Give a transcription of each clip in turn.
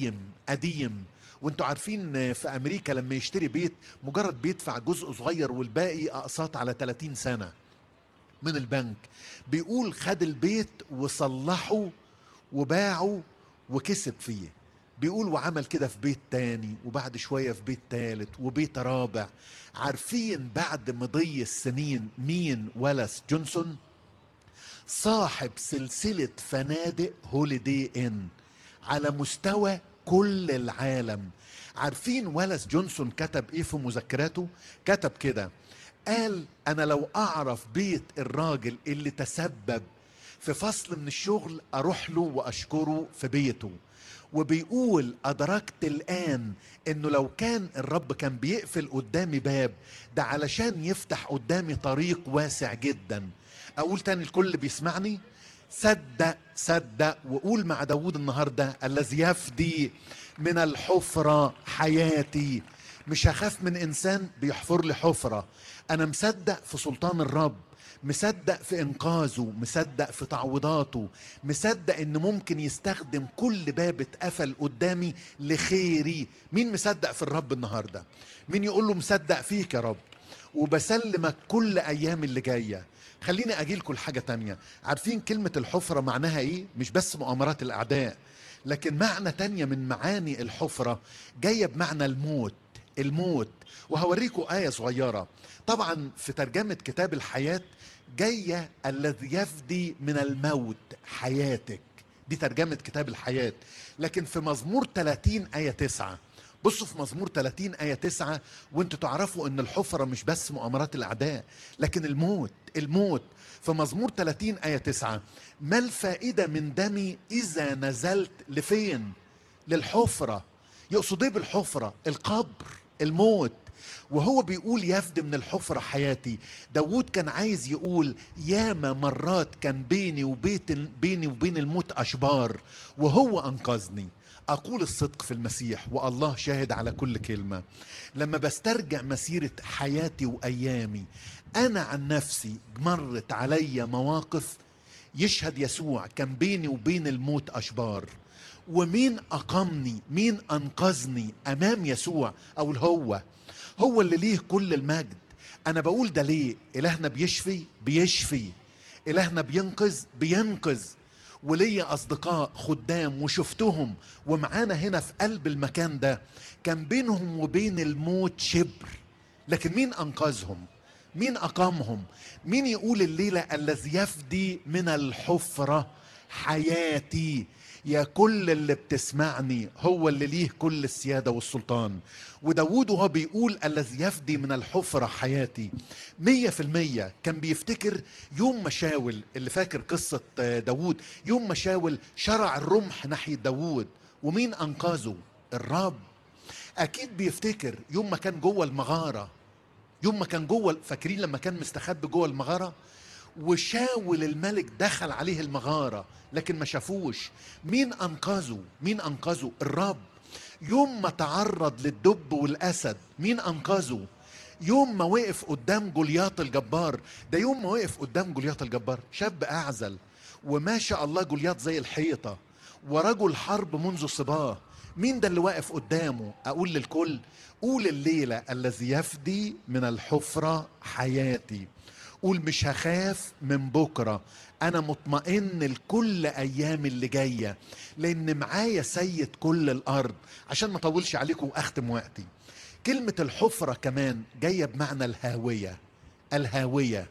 قديم قديم وانتوا عارفين في امريكا لما يشتري بيت مجرد بيدفع جزء صغير والباقي اقساط على 30 سنه من البنك بيقول خد البيت وصلحه وباعه وكسب فيه بيقول وعمل كده في بيت تاني وبعد شوية في بيت تالت وبيت رابع عارفين بعد مضي السنين مين ولس جونسون صاحب سلسلة فنادق هوليدي ان على مستوى كل العالم عارفين ولس جونسون كتب ايه في مذكراته كتب كده قال انا لو اعرف بيت الراجل اللي تسبب في فصل من الشغل اروح له واشكره في بيته وبيقول ادركت الان انه لو كان الرب كان بيقفل قدامي باب ده علشان يفتح قدامي طريق واسع جدا اقول تاني الكل اللي بيسمعني صدق صدق وقول مع داود النهاردة الذي يفدي من الحفرة حياتي مش هخاف من انسان بيحفر لي حفرة انا مصدق في سلطان الرب مصدق في انقاذه مصدق في تعويضاته مصدق ان ممكن يستخدم كل باب اتقفل قدامي لخيري مين مصدق في الرب النهارده مين يقول له مصدق فيك يا رب وبسلمك كل ايام اللي جايه خليني اجي لكم حاجه تانية عارفين كلمه الحفره معناها ايه مش بس مؤامرات الاعداء لكن معنى تانية من معاني الحفره جايه بمعنى الموت الموت وهوريكم آية صغيرة طبعا في ترجمة كتاب الحياة جاية الذي يفدي من الموت حياتك دي ترجمة كتاب الحياة لكن في مزمور 30 آية 9 بصوا في مزمور 30 آية 9 وانتوا تعرفوا ان الحفرة مش بس مؤامرات الأعداء لكن الموت الموت في مزمور 30 آية 9 ما الفائدة من دمي إذا نزلت لفين للحفرة يقصد ايه بالحفرة القبر الموت وهو بيقول يفد من الحفرة حياتي داود كان عايز يقول ياما مرات كان بيني وبيت بيني وبين الموت أشبار وهو أنقذني أقول الصدق في المسيح والله شاهد على كل كلمة لما بسترجع مسيرة حياتي وأيامي أنا عن نفسي مرت عليا مواقف يشهد يسوع كان بيني وبين الموت أشبار ومين أقامني مين أنقذني أمام يسوع أو هو هو اللي ليه كل المجد أنا بقول ده ليه إلهنا بيشفي بيشفي إلهنا بينقذ بينقذ وليا أصدقاء خدام وشفتهم ومعانا هنا في قلب المكان ده كان بينهم وبين الموت شبر لكن مين أنقذهم مين أقامهم مين يقول الليلة الذي يفدي من الحفرة حياتي يا كل اللي بتسمعني هو اللي ليه كل السيادة والسلطان وداود وهو بيقول الذي يفدي من الحفرة حياتي مية في المية كان بيفتكر يوم ما شاول اللي فاكر قصة داود يوم ما شاول شرع الرمح ناحية داود ومين أنقذه الرب أكيد بيفتكر يوم ما كان جوه المغارة يوم ما كان جوه فاكرين لما كان مستخبي جوه المغارة وشاول الملك دخل عليه المغارة لكن ما شافوش مين أنقذه مين أنقذه الرب يوم ما تعرض للدب والأسد مين أنقذه يوم ما وقف قدام جولياط الجبار ده يوم ما وقف قدام جولياط الجبار شاب أعزل وما شاء الله جولياط زي الحيطة ورجل حرب منذ صباه مين ده اللي واقف قدامه أقول للكل قول الليلة الذي يفدي من الحفرة حياتي قول مش هخاف من بكرة أنا مطمئن لكل أيام اللي جاية لأن معايا سيد كل الأرض عشان ما أطولش عليكم وأختم وقتي كلمة الحفرة كمان جاية بمعنى الهاوية الهاوية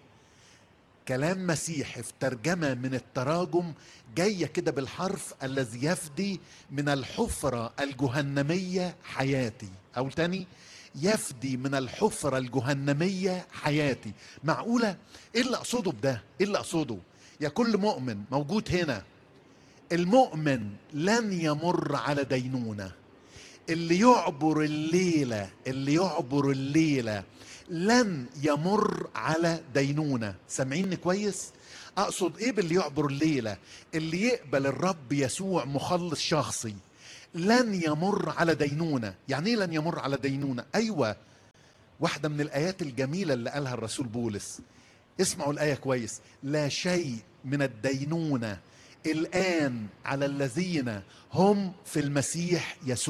كلام مسيحي في ترجمة من التراجم جاية كده بالحرف الذي يفدي من الحفرة الجهنمية حياتي أو تاني يفدي من الحفرة الجهنمية حياتي معقولة ايه اللي اقصده بده ايه اللي اقصده يا كل مؤمن موجود هنا المؤمن لن يمر على دينونة اللي يعبر الليلة اللي يعبر الليلة لن يمر على دينونة سامعيني كويس اقصد ايه باللي يعبر الليلة اللي يقبل الرب يسوع مخلص شخصي لن يمر على دينونه يعني ايه لن يمر على دينونه ايوه واحده من الايات الجميله اللي قالها الرسول بولس اسمعوا الايه كويس لا شيء من الدينونه الآن على الذين هم في المسيح يسوع